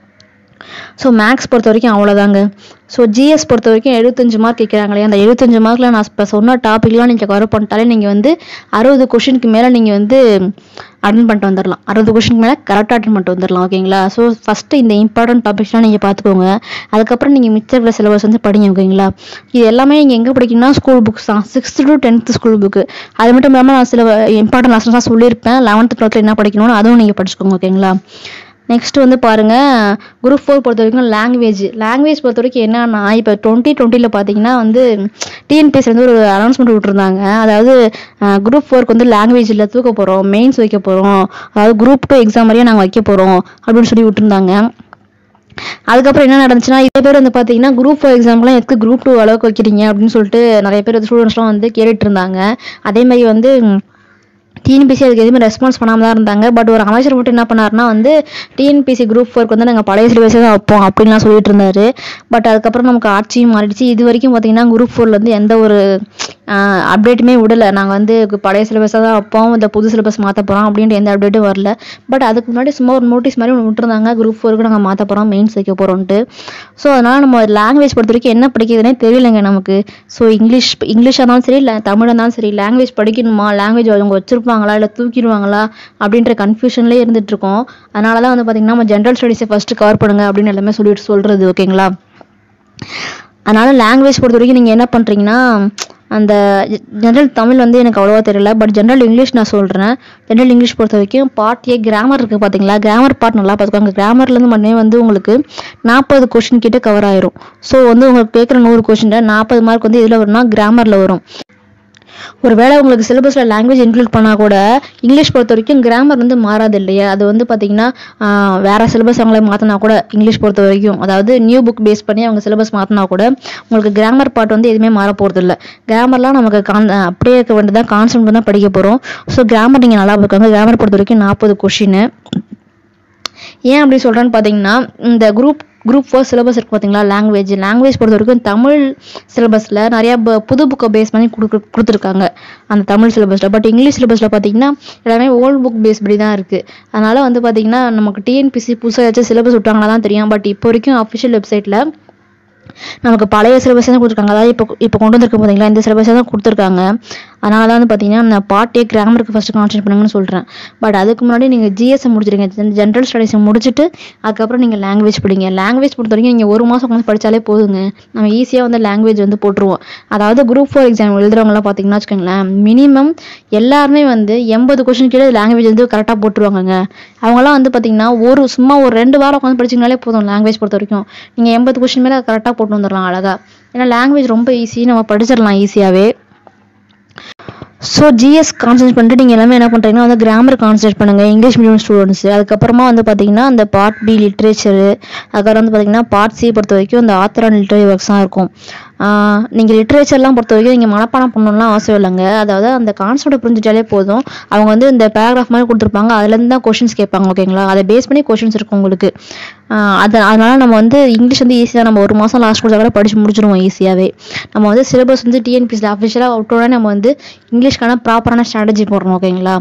S1: ஸோ மேக்ஸ் பொறுத்த வரைக்கும் அவ்வளோதாங்க ஸோ ஜிஎஸ் பொறுத்த வரைக்கும் எழுபத்தஞ்சு மார்க் கேட்குறாங்களே அந்த எழுபத்தஞ்சு மார்க்கில் நான் இப்போ சொன்ன டாப்பிக்லாம் நீங்கள் கவர் பண்ணிட்டாலே நீங்கள் வந்து அறுபது கொஷினுக்கு மேலே நீங்கள் வந்து அட்டன் பண்ணிட்டு வந்துடலாம் அறுபது கொஷினுக்கு மேலே கரெக்டாக அட்டன் பண்ணிட்டு வந்துடலாம் ஓகேங்களா ஸோ ஃபஸ்ட்டு இந்த இம்பார்ட்டன்ட் டாபிக்ஸ்லாம் நீங்கள் பார்த்துக்கோங்க அதுக்கப்புறம் நீங்கள் மிச்ச சிலபஸ் வந்து படிங்க ஓகேங்களா இது எல்லாமே நீங்கள் எங்கே படிக்கணும்னா ஸ்கூல் புக்ஸ் தான் sixth to tenth school book அது மட்டும் இல்லாமல் நான் சில இம்பார்ட்டன்ட் லெசன்ஸ்லாம் சொல்லியிருப்பேன் லெவன்த்து டுவெல்த்தில் என்ன படிக்கணும்னு அதுவும் நீங்கள் படிச்சுக்கோங்க ஓகேங்களா நெக்ஸ்ட் வந்து பாருங்க குரூப் ஃபோர் பொறுத்த வரைக்கும் லாங்குவேஜ் லாங்குவேஜ் பொறுத்த வரைக்கும் என்னன்னா இப்போ டுவெண்ட்டி டுவெண்ட்டியில் பார்த்தீங்கன்னா வந்து டிஎன்பிஎஸ் வந்து ஒரு அனௌன்ஸ்மெண்ட் விட்டுருந்தாங்க அதாவது குரூப் ஃபோருக்கு வந்து லாங்குவேஜில் தூக்க போகிறோம் மெயின்ஸ் வைக்க போகிறோம் அதாவது குரூப் டூ எக்ஸாம் வரையும் நாங்கள் வைக்க போகிறோம் அப்படின்னு சொல்லி விட்டுருந்தாங்க அதுக்கப்புறம் என்ன நடந்துச்சுன்னா இதே பேர் வந்து பார்த்தீங்கன்னா குரூப் ஃபோர் எக்ஸாம்லாம் எதுக்கு குரூப் டூ அளவுக்கு வைக்கிறீங்க அப்படின்னு சொல்லிட்டு நிறைய பேர் ஸ்டூடெண்ட்ஸ்லாம் வந்து கேட்டுட்டு இருந்தாங்க அதே மாதிரி வந்து டிஎன்பிசி அதுக்கு எதுவுமே ரெஸ்பான்ஸ் பண்ணாமல் தான் இருந்தாங்க பட் ஒரு அமைச்சர் மட்டும் என்ன பண்ணாருன்னா வந்து டிஎன்பிசி குரூப் ஃபோருக்கு வந்து நாங்கள் பழைய சிலபஸே தான் வைப்போம் அப்படின்லாம் சொல்லிட்டு இருந்தாரு பட் அதுக்கப்புறம் நமக்கு ஆட்சியும் மாறிடுச்சு இது வரைக்கும் பார்த்தீங்கன்னா குரூப் ஃபோரில் வந்து எந்த ஒரு அப்டேட்டுமே விடலை நாங்கள் வந்து பழைய சிலபஸாக தான் வைப்போம் இந்த புது சிலபஸ் மாற்ற போகிறோம் அப்படின்ட்டு எந்த அப்டேட்டும் வரல பட் அதுக்கு முன்னாடி சும்மா ஒரு நோட்டீஸ் மாதிரி ஒன்று விட்டுருந்தாங்க குரூப் ஃபோருக்கு நாங்கள் மாற்ற போகிறோம் மெயின்ஸ் வைக்க போகிறோன்ட்டு ஸோ அதனால் நம்ம லாங்குவேஜ் பொறுத்த வரைக்கும் என்ன படிக்கிறதுனே தெரியலைங்க நமக்கு ஸோ இங்கிலீஷ் இங்கிலீஷாக இருந்தாலும் சரி இல்லை தமிழாக இருந்தாலும் சரி லாங்குவேஜ் படிக்கணுமா லாங்குவேஜ் அவங்க வச்சிருப்பாங்களா இல்லை தூக்கிடுவாங்களா அப்படின்ற கன்ஃபியூஷன்லேயே இருந்துட்டு இருக்கோம் அதனால தான் வந்து பார்த்தீங்கன்னா நம்ம ஜென்ரல் ஸ்டடீஸை ஃபஸ்ட்டு கவர் பண்ணுங்க அப்படின்னு எல்லாமே சொல்லிட்டு சொல்கிறது ஓகேங்களா அதனால லாங்குவேஜ் பொறுத்த வரைக்கும் நீங்கள் என்ன பண்ணுறீங்கன்னா அந்த ஜென்ரல் தமிழ் வந்து எனக்கு அவ்வளோவா தெரியல பட் ஜென்ரல் இங்கிலீஷ் நான் சொல்கிறேன் ஜென்ரல் இங்கிலீஷ் பொறுத்த வரைக்கும் பார்ட் ஏ கிராமர் இருக்குது பார்த்தீங்களா கிராமர் பார்ட் நல்லா பார்த்துக்கோங்க கிராமர்லேருந்து மட்டுமே வந்து உங்களுக்கு நாற்பது கொஷின் கிட்ட கவர் ஆயிரும் ஸோ வந்து உங்களுக்கு கேட்குற நூறு கொஷினில் நாற்பது மார்க் வந்து இதில் வரும்னா கிராமரில் வரும் ஒருவேளை உங்களுக்கு சிலபஸில் லாங்குவேஜ் இன்க்ளூட் பண்ணால் கூட இங்கிலீஷ் பொறுத்த வரைக்கும் கிராமர் வந்து மாறாது இல்லையா அது வந்து பார்த்தீங்கன்னா ஆஹ், வேற சிலபஸ் அவங்களே மாற்றினா கூட இங்கிலீஷ் பொறுத்த வரைக்கும் அதாவது நியூ புக் பேஸ் பண்ணி அவங்க சிலபஸ் மாற்றினா கூட உங்களுக்கு கிராமர் பார்ட் வந்து எதுவுமே மாற போகிறது இல்லை கிராமர்லாம் நமக்கு கான் அப்படியே இருக்க வேண்டியதான் கான்செப்ட் தான் படிக்க போகிறோம் ஸோ கிராமர் நீங்கள் நல்லா பார்க்கோங்க கிராமர் பொறுத்த வரைக்கும் நாற்பது கொஷின் ஏன் அப்படி சொல்கிறேன்னு பார்த்தீங்கன்னா இந்த குரூப் குரூப் ஃபோர் சிலபஸ் இருக்கு பார்த்தீங்களா லாங்குவேஜ் லாங்குவேஜ் பொறுத்த வரைக்கும் தமிழ் சிலபஸில் நிறையா ப- புது புக்கை பேஸ் பண்ணி கொடுக்கு கொடுத்துருக்காங்க அந்த தமிழ் சிலபஸில் பட் இங்கிலீஷ் சிலபஸில் பார்த்தீங்கன்னா எல்லாமே ஓல்ட் புக் பேஸ் படி தான் இருக்குது அதனால் வந்து பார்த்தீங்கன்னா நமக்கு டிஎன்பிசி புதுசாக ஏதாச்சும் சிலபஸ் விட்டாங்கன்னா தான் தெரியும் பட் இப்போ வரைக்கும் அஃபிஷியல் வெப்சைட்டில் நமக்கு பழைய சிலபஸ் தான் கொடுத்துருக்காங்க அதாவது இப்போ இப்போ கொண்டு வந்திருக்க பார்த்தீங்களா இந்த சிலபஸ் தான் கொடுத்துருக்காங்க அதனால தான் வந்து பார்த்தீங்கன்னா நான் பார்ட் ஏ கிராமருக்கு ஃபஸ்ட்டு கான்சென்ட் பண்ணுங்கன்னு சொல்கிறேன் பட் அதுக்கு முன்னாடி நீங்கள் ஜிஎஸ்ஸை முடிச்சிருங்க ஜென்ரல் ஸ்டடீஸை முடிச்சுட்டு அதுக்கப்புறம் நீங்கள் லாங்குவேஜ் படிங்க லாங்குவேஜ் பொறுத்த வரைக்கும் நீங்கள் ஒரு மாதம் உட்காந்து படித்தாலே போதுங்க நம்ம ஈஸியாக வந்து லாங்குவேஜ் வந்து போட்டுருவோம் அதாவது குரூப் ஃபோர் எக்ஸாம் எழுதுறவங்கலாம் பார்த்தீங்கன்னா வச்சுக்கோங்களேன் மினிமம் எல்லாருமே வந்து எண்பது கொஸ்டின் கீழே லாங்குவேஜ் வந்து கரெக்டாக போட்டுருவாங்கங்க அவங்களாம் வந்து பார்த்தீங்கன்னா ஒரு சும்மா ஒரு ரெண்டு வாரம் உட்காந்து படிச்சிங்கனாலே போதும் லாங்குவேஜ் பொறுத்த வரைக்கும் நீங்கள் எண்பது கொஸ்டின் மேலே கரெக்டாக போட்டு வந்துடலாம் அழகா ஏன்னா லாங்குவேஜ் ரொம்ப ஈஸி நம்ம படிச்சிடலாம் ஈஸியாகவே ஸோ ஜிஎஸ் கான்சன்ட்ரேட் பண்ணிட்டு நீங்கள் எல்லாமே என்ன பண்ணுறீங்கன்னா வந்து கிராமர் கான்சன்ட்ரேட் பண்ணுங்கள் இங்கிலீஷ் மீடியம் ஸ்டூடெண்ட்ஸ் அதுக்கப்புறமா வந்து பார்த்தீங்கன்னா அந்த பார்ட் பி லிட்ரேச்சரு அதுக்கப்புறம் வந்து பார்த்தீங்கன்னா பார்ட் சி பொறுத்த வரைக்கும் இந்த ஆத்தர் அண்ட் லிட்டரரி ஒர்க்ஸ் தான் இருக்கும் நீங்கள் லிட்ரேச்சர்லாம் பொறுத்த வரைக்கும் நீங்கள் மனப்பாடம் பண்ணணும்லாம் அவசியம் இல்லைங்க அதாவது அந்த கான்செப்டை புரிஞ்சுட்டாலே போதும் அவங்க வந்து இந்த பேராகிராஃப் மாதிரி கொடுத்துருப்பாங்க அதுலேருந்து தான் கொஷின்ஸ் கேட்பாங்க ஓகேங்களா அதை பேஸ் பண்ணி கொஷின்ஸ் இருக்கும் உங்களுக்கு ஆஹ் அது அதனால நம்ம வந்து இங்கிலீஷ் வந்து ஈஸியாக நம்ம ஒரு மாதம் லாஸ்ட் கொடுத்தா கூட படிச்சு முடிச்சிருவோம் ஈஸியாகவே நம்ம வந்து சிலபஸ் வந்து டிஎன்பிசியில் அஃபிஷியலாக விட்டோடனே நம்ம வந்து இங்கிலீஷ்க்கான ப்ராப்பரான ஸ்ட்ராட்டஜி போடுறோம் ஓகேங்களா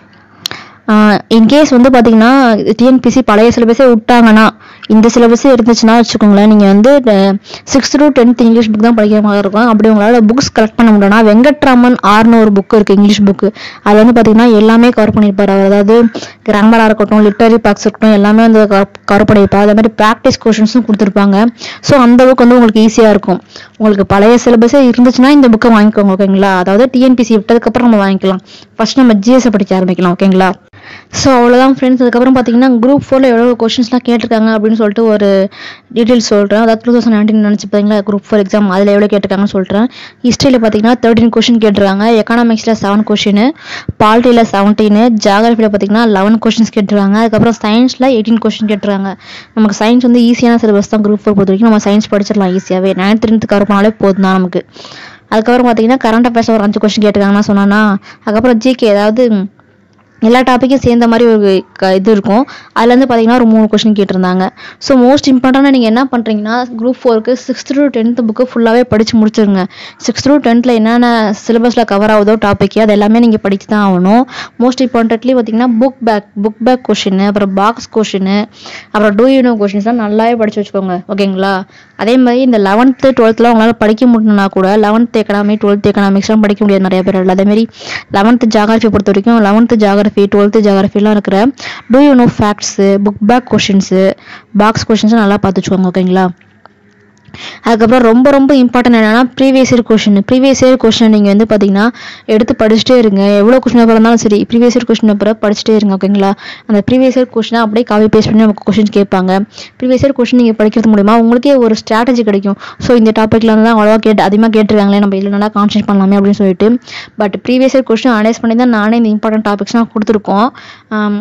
S1: இன்கேஸ் வந்து பார்த்தீங்கன்னா டிஎன்பிசி பழைய சிலபஸே விட்டாங்கன்னா இந்த சிலபஸே இருந்துச்சுன்னா வச்சுக்கோங்களேன் நீங்கள் வந்து sixth to tenth English book தான் படிக்கிற மாதிரி இருக்கும் அப்படி உங்களால் புக்ஸ் கலெக்ட் பண்ண முடியலன்னா வெங்கட்ராமன் ஆர்னு ஒரு புக் இருக்குது இங்கிலீஷ் புக்கு அது வந்து பார்த்தீங்கன்னா எல்லாமே கவர் பண்ணியிருப்பாரு அவர் அதாவது கிராமராக இருக்கட்டும் லிட்டரரி பேக்ஸ் இருக்கட்டும் எல்லாமே வந்து கவர் பண்ணியிருப்பாரு அதே மாதிரி ப்ராக்டிஸ் கொஷின்ஸும் கொடுத்துருப்பாங்க ஸோ அந்த புக் வந்து உங்களுக்கு ஈஸியாக இருக்கும் உங்களுக்கு பழைய சிலபஸே இருந்துச்சுன்னா இந்த புக்கை வாங்கிக்கோங்க ஓகேங்களா அதாவது டிஎன்பிசி விட்டதுக்கப்புறம் நம்ம வாங்கிக்கலாம் ஃபர்ஸ்ட் நம்ம ஜிஎஸ்ஸை படிக்க ஆரம்பிக்கலாம் ஓகேங்களா ஸோ அவ்வளோதான் ஃப்ரெண்ட்ஸ் அதுக்கப்புறம் பார்த்தீங்கன்னா குரூப் ஃபோரில் எவ்வளோ கொஷின்ஸ்லாம் கேட்டிருக்காங்க அப்படின்னு சொல்லிட்டு ஒரு டீட்டெயில்ஸ் சொல்கிறேன் அதாவது டூ தௌசண்ட் நைன்டீன் நினச்சி பார்த்தீங்களா குரூப் ஃபோர் எக்ஸாம் அதில் எவ்வளோ கேட்டிருக்காங்கன்னு சொல்கிறேன் ஹிஸ்ட்ரியில் பார்த்தீங்கன்னா தேர்ட்டின் கொஷின் கேட்டிருக்காங்க எக்கனாமிக்ஸில் செவன் கொஷின் பாலிட்டியில் செவன்டீனு ஜாகிரஃபியில் பார்த்தீங்கன்னா லெவன் கொஷின்ஸ் கேட்டிருக்காங்க அதுக்கப்புறம் சயின்ஸில் எயிட்டீன் கொஷின் கேட்டிருக்காங்க நமக்கு சயின்ஸ் வந்து ஈஸியான சிலபஸ் தான் குரூப் ஃபோர் பொறுத்த வரைக்கும் நம்ம சயின்ஸ் படிச்சிடலாம் ஈஸியாகவே நைன்த் டென்த்து கவர் பண்ணாலே போதும் தான் நமக்கு அதுக்கப்புறம் பார்த்தீங்கன்னா கரண்ட் அஃபேர்ஸ் ஒரு அஞ்சு கொஸ்டின் கேட்டிருக்காங்கன்னா சொன்னான்னா அதுக்கப்புறம் ஜிகே அதாவது எல்லா டாப்பிக்கும் சேர்ந்த மாதிரி ஒரு க- இது இருக்கும் அதுலேருந்து பார்த்தீங்கன்னா ஒரு மூணு கொஸ்டின் கேட்டிருந்தாங்க ஸோ மோஸ்ட் இம்பார்ட்டண்டாக நீங்கள் என்ன பண்ணுறீங்கன்னா குரூப் ஃபோருக்கு சிக்ஸ்த் டு டென்த் புக்கு ஃபுல்லாகவே படித்து முடிச்சிருங்க சிக்ஸ்த் டு டென்த்தில் என்னென்ன சிலபஸில் கவர் ஆகுதோ டாப்பிக்கு அது எல்லாமே நீங்கள் படிச்சு தான் ஆகணும் மோஸ்ட் இம்பார்ட்டன்ட்லி பார்த்தீங்கன்னா book back book back question அப்புறம் பாக்ஸ் கொஷின் அப்புறம் டூ யூனோ கொஷின்ஸ்லாம் நல்லாவே படிச்சு வச்சுக்கோங்க ஓகேங்களா அதே மாதிரி இந்த லெவன்த்து டுவெல்த்லாம் உங்களால் படிக்க முடியலனா கூட லெவன்த் எக்கனாமி டுவெல்த் எக்கனாமிக்ஸ்லாம் படிக்க முடியாது நிறைய பேர் அதே மாதிரி லெவன்த்து ஜாகிரஃபி பொறுத்த வரைக்கும் லெவன்த்து ஜாகிரஃபி டுவெல்த்து ஜாகிரஃபிலாம் இருக்கிற do you know facts book back questions box கொஷின்ஸும் நல்லா பார்த்து வச்சுக்கோங்க ஓகேங்களா அதுக்கப்புறம் ரொம்ப ரொம்ப இம்பார்ட்டன்ட் என்னன்னா previous year question previous year question நீங்கள் வந்து பார்த்தீங்கன்னா எடுத்து படிச்சுட்டே இருங்க எவ்வளோ கொஷின் பேப்பர் இருந்தாலும் சரி ப்ரீவியஸ் இயர் கொஷின் பேப்பரை படிச்சுட்டே இருங்க ஓகேங்களா அந்த ப்ரீவியஸ் இயர் கொஷினை அப்படியே காப்பி பேஸ்ட் பண்ணி நமக்கு கொஷின்ஸ் கேட்பாங்க ப்ரீவியஸ் இயர் கொஷின் நீங்கள் படிக்கிறது மூலிமா உங்களுக்கே ஒரு ஸ்ட்ராட்டஜி கிடைக்கும் ஸோ இந்த டாப்பிக்ல வந்து தான் அவ்வளோவா கேட்டு அதிகமாக கேட்டிருக்காங்களே நம்ம இதில் நல்லா கான்சன்ட்ரேட் பண்ணலாமே அப்படின்னு சொல்லிட்டு but previous year question analyse பண்ணி தான் நானே இந்த இம்பார்ட்டன்ட் டாபிக்ஸ்லாம் கொடுத்துருக்கோம் ஆம்,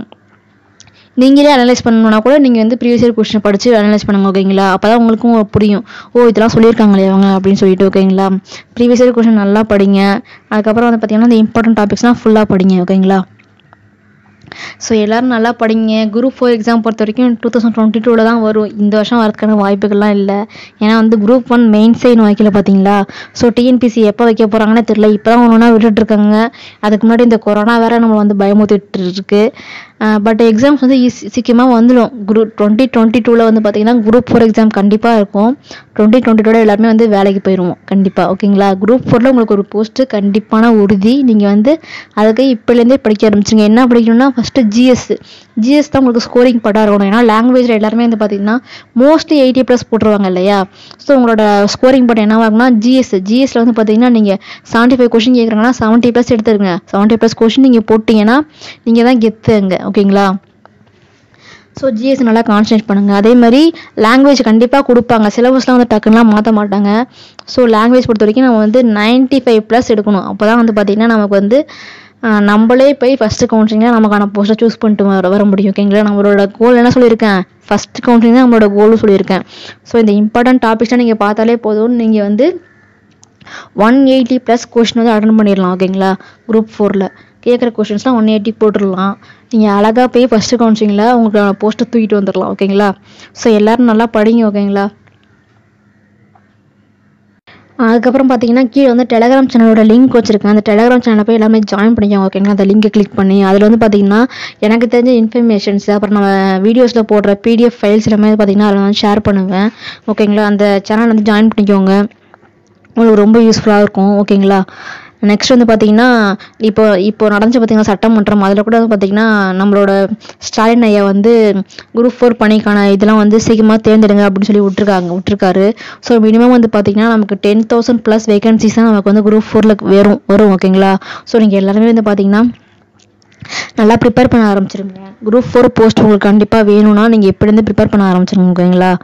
S1: நீங்களே அனலைஸ் பண்ணணும்னா கூட நீங்கள் வந்து ப்ரீவியஸ் இயர் கொஸ்டின் படித்து அனலைஸ் பண்ணுங்க ஓகேங்களா அப்போ தான் உங்களுக்கும் புரியும் ஓ இதெல்லாம் சொல்லியிருக்காங்களே அவங்க அப்படின்னு சொல்லிட்டு ஓகேங்களா ப்ரீவியஸ் இயர் கொஸ்டின் நல்லா படிங்க அதுக்கப்புறம் வந்து பார்த்தீங்கன்னா இந்த இம்பார்ட்டன்ட் டாபிக்ஸ்லாம் ஃபுல்லாக படிங்க ஓகேங்களா ஸோ எல்லாரும் நல்லா படிங்க குரூப் ஃபோர் எக்ஸாம் பொறுத்த வரைக்கும் டூ தௌசண்ட் டுவெண்ட்டி டூவில் தான் வரும் இந்த வருஷம் வரதுக்கான வாய்ப்புகள்லாம் இல்லை ஏன்னா வந்து குரூப் ஒன் மெயின் சைன் வைக்கல பார்த்தீங்களா ஸோ டிஎன்பிசி எப்போ வைக்க போகிறாங்கன்னு தெரியல இப்போ தான் ஒன்று ஒன்றா விட்டுட்டு இருக்காங்க அதுக்கு முன்னாடி இந்த கொரோனா வேற நம்மளை வந்து பயமுறுத்திட்டு இருக்கு பட் எக்ஸாம்ஸ் வந்து ஈஸி சீக்கிரமாக வந்துடும் குரூப் டுவெண்ட்டி டுவெண்ட்டி டூவில் வந்து பார்த்தீங்கன்னா குரூப் ஃபோர் எக்ஸாம் கண்டிப்பாக இருக்கும் டுவெண்ட்டி டுவெண்ட்டி டூவில் எல்லாருமே வந்து வேலைக்கு போயிடுவோம் கண்டிப்பாக ஓகேங்களா குரூப் ஃபோரில் உங்களுக்கு ஒரு போஸ்ட்டு கண்டிப்பான உறுதி நீங்கள் வந்து அதுக்கு இப்போலேருந்தே படிக்க ஆரம்பிச்சிங்க என்ன படிக்கணும்னா ஃபஸ்ட்டு ஜிஎஸ் ஜிஎஸ் தான் உங்களுக்கு ஸ்கோரிங் பட்டாக இருக்கணும் ஏன்னா லாங்குவேஜில் எல்லாருமே வந்து பார்த்தீங்கன்னா மோஸ்ட்லி எயிட்டி ப்ளஸ் போட்டுருவாங்க இல்லையா ஸோ உங்களோட ஸ்கோரிங் பட் என்னவா இருக்கும்னா ஜிஎஸ் ஜிஎஸ்ல வந்து பார்த்தீங்கன்னா நீங்கள் செவன்ட்டி ஃபைவ் கொஷின் கேட்குறாங்கன்னா செவன்ட்டி ப்ளஸ் எடுத்துருங்க செவன்ட்டி ப்ளஸ் கொஷின் நீங்கள் போட்டிங்கன்னா நீங்கள் தான் கெத்துங்க ஓகேங்களா ஸோ ஜிஎஸ் நல்லா கான்சன்ட்ரேட் பண்ணுங்கள் அதே மாதிரி லாங்குவேஜ் கண்டிப்பாக கொடுப்பாங்க சிலபஸ்லாம் வந்து டக்குன்னுலாம் மாற்ற மாட்டாங்க ஸோ லாங்குவேஜ் பொறுத்த வரைக்கும் நம்ம வந்து 95 ஃபைவ் ப்ளஸ் எடுக்கணும் அப்போ தான் வந்து பார்த்திங்கன்னா நமக்கு வந்து ஆஹ், நம்மளே போய் ஃபஸ்ட்டு கவுன்சிலிங்கில் நமக்கான போஸ்ட்டை சூஸ் பண்ணிட்டு வர வர முடியும் ஓகேங்களா நம்மளோட கோல் என்ன சொல்லியிருக்கேன் ஃபஸ்ட் கவுன்சிலிங் தான் நம்மளோட கோலும் சொல்லியிருக்கேன் ஸோ இந்த இம்பார்ட்டன்ட் டாபிக்ஸ்லாம் நீங்கள் பார்த்தாலே போதும் நீங்கள் வந்து ஒன் எயிட்டி ப்ளஸ் கொஷின் வந்து அட்டன் பண்ணிடலாம் ஓகேங்களா குரூப் ஃபோரில் கேட்குற கொஷின்ஸ்லாம் ஒன் எயிட்டி போட்டுடலாம் நீங்கள் அழகாக போய் ஃபஸ்ட்டு கவுன்சிலிங்கில் உங்களுக்கு போஸ்ட்டை தூக்கிட்டு வந்துடலாம் ஓகேங்களா ஸோ எல்லோரும் நல்லா படிங்க ஓகேங்களா அதுக்கப்புறம் பார்த்தீங்கன்னா கீழே வந்து டெலகிராம் சேனலோட லிங்க் வச்சிருக்கேன் அந்த டெலகிராம் சேனலை போய் எல்லாமே ஜாயின் பண்ணிக்கோங்க ஓகேங்களா அந்த லிங்கை கிளிக் பண்ணி அதில் வந்து பார்த்தீங்கன்னா எனக்கு தெரிஞ்ச இன்ஃபர்மேஷன்ஸ் அப்புறம் நம்ம வீடியோஸில் போடுற பிடிஎஃப் ஃபைல்ஸ் எல்லாமே பார்த்தீங்கன்னா அதில் வந்து ஷேர் பண்ணுவேன் ஓகேங்களா அந்த சேனல் வந்து ஜாயின் பண்ணிக்கோங்க உங்களுக்கு ரொம்ப யூஸ்ஃபுல்லாக இருக்கும் ஓகேங்களா நெக்ஸ்ட் வந்து பார்த்தீங்கன்னா இப்போ இப்போ நடந்துச்சு பார்த்தீங்கன்னா சட்டமன்றம் அதில் கூட வந்து பார்த்தீங்கன்னா நம்மளோட ஸ்டாலின் ஐயா வந்து குரூப் ஃபோர் பணிக்கான இதெல்லாம் வந்து சீக்கிரமாக தேர்ந்தெடுங்க அப்படின்னு சொல்லி விட்டுருக்காங்க விட்டுருக்காரு ஸோ மினிமம் வந்து பார்த்தீங்கன்னா நமக்கு டென் தௌசண்ட் ப்ளஸ் வேகன்சிஸ் தான் நமக்கு வந்து குரூப் ஃபோரில் வரும் வரும் ஓகேங்களா ஸோ நீங்கள் எல்லாருமே வந்து பார்த்தீங்கன்னா நல்லா ப்ரிப்பேர் பண்ண ஆரம்பிச்சிருங்க குரூப் ஃபோர் போஸ்ட் உங்களுக்கு கண்டிப்பாக வேணும்னா நீங்கள் எப்படி இருந்து ப்ரிப்பேர் பண்ண ஆரம்பிச்சிருங்க ஓகேங்களா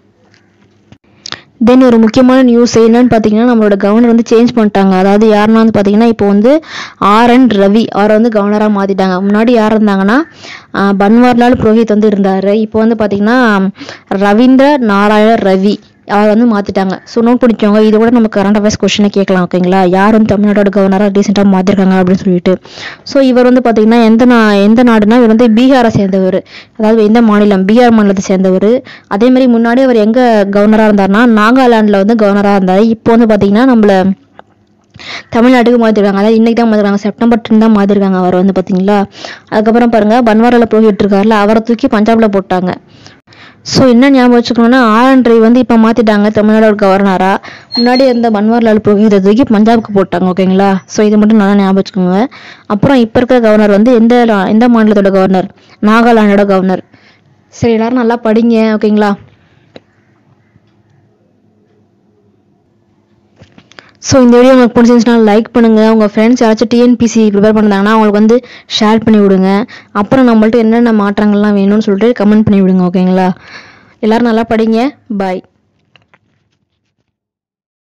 S1: தென் ஒரு முக்கியமான நியூஸ் என்னன்னு பார்த்தீங்கன்னா நம்மளோட கவர்னர் வந்து சேஞ்ச் பண்ணிட்டாங்க அதாவது யாருன்னா வந்து பார்த்தீங்கன்னா இப்போ வந்து ஆர் என் ரவி அவரை வந்து கவர்னராக மாற்றிட்டாங்க முன்னாடி யார் இருந்தாங்கன்னா ஆஹ் பன்வாரிலால் புரோஹித் வந்து இருந்தார் இப்போ வந்து பார்த்தீங்கன்னா ரவீந்திர நாராயண ரவி அவர் வந்து மாற்றிட்டாங்க ஸோ நோட் பண்ணிக்கோங்க இது கூட நம்ம கரண்ட் அஃபேர்ஸ் கொஸ்டினை கேட்கலாம் ஓகேங்களா யார் வந்து தமிழ்நாடோட கவர்னராக ரீசெண்டாக மாற்றிருக்காங்க அப்படின்னு சொல்லிட்டு ஸோ இவர் வந்து பார்த்தீங்கன்னா எந்த நா எந்த நாடுனா இவர் வந்து பீகாரை சேர்ந்தவர் அதாவது எந்த மாநிலம் பீகார் மாநிலத்தை சேர்ந்தவர் அதே மாதிரி முன்னாடி அவர் எங்கே கவர்னராக இருந்தார்னா நாகாலாண்டில் வந்து கவர்னராக இருந்தார் இப்போ வந்து பார்த்தீங்கன்னா நம்மள தமிழ்நாட்டுக்கு மாற்றிருக்காங்க அதாவது இன்னைக்கு தான் மாற்றிருக்காங்க செப்டம்பர் டென் தான் மாற்றிருக்காங்க அவர் வந்து பார்த்தீங்களா அதுக்கப்புறம் பாருங்க பன்வாரில் புரோஹித் இருக்கார்ல அவரை தூக்கி பஞ்சாப்ல போட்டாங்க ஸோ என்ன ஞாபகம் வச்சுக்கணும்னா ஆர் ரவி வந்து இப்போ மாற்றிட்டாங்க தமிழ்நாடோட கவர்னராக முன்னாடி இருந்த பன்வாரிலால் புரோஹித்தை தூக்கி பஞ்சாபுக்கு போட்டாங்க ஓகேங்களா ஸோ இது மட்டும் நல்லா ஞாபகம் வச்சுக்கோங்க அப்புறம் இப்போ இருக்கிற கவர்னர் வந்து எந்த ரா- எந்த மாநிலத்தோட கவர்னர் நாகாலாண்டோட கவர்னர் சரி எல்லாரும் நல்லா படிங்க ஓகேங்களா ஸோ இந்த வீடியோ உங்களுக்கு பிடிச்சிருந்துச்சுன்னா லைக் பண்ணுங்கள் உங்கள் ஃப்ரெண்ட்ஸ் யாராச்சும் டிஎன்பிசி ப்ரிப்பேர் பண்ணாங்கன்னா அவங்களுக்கு வந்து ஷேர் பண்ணி விடுங்க அப்புறம் நம்மள்ட்ட என்னென்ன மாற்றங்கள்லாம் வேணும்னு சொல்லிட்டு கமெண்ட் பண்ணி விடுங்க ஓகேங்களா எல்லாரும் நல்லா படிங்க பாய்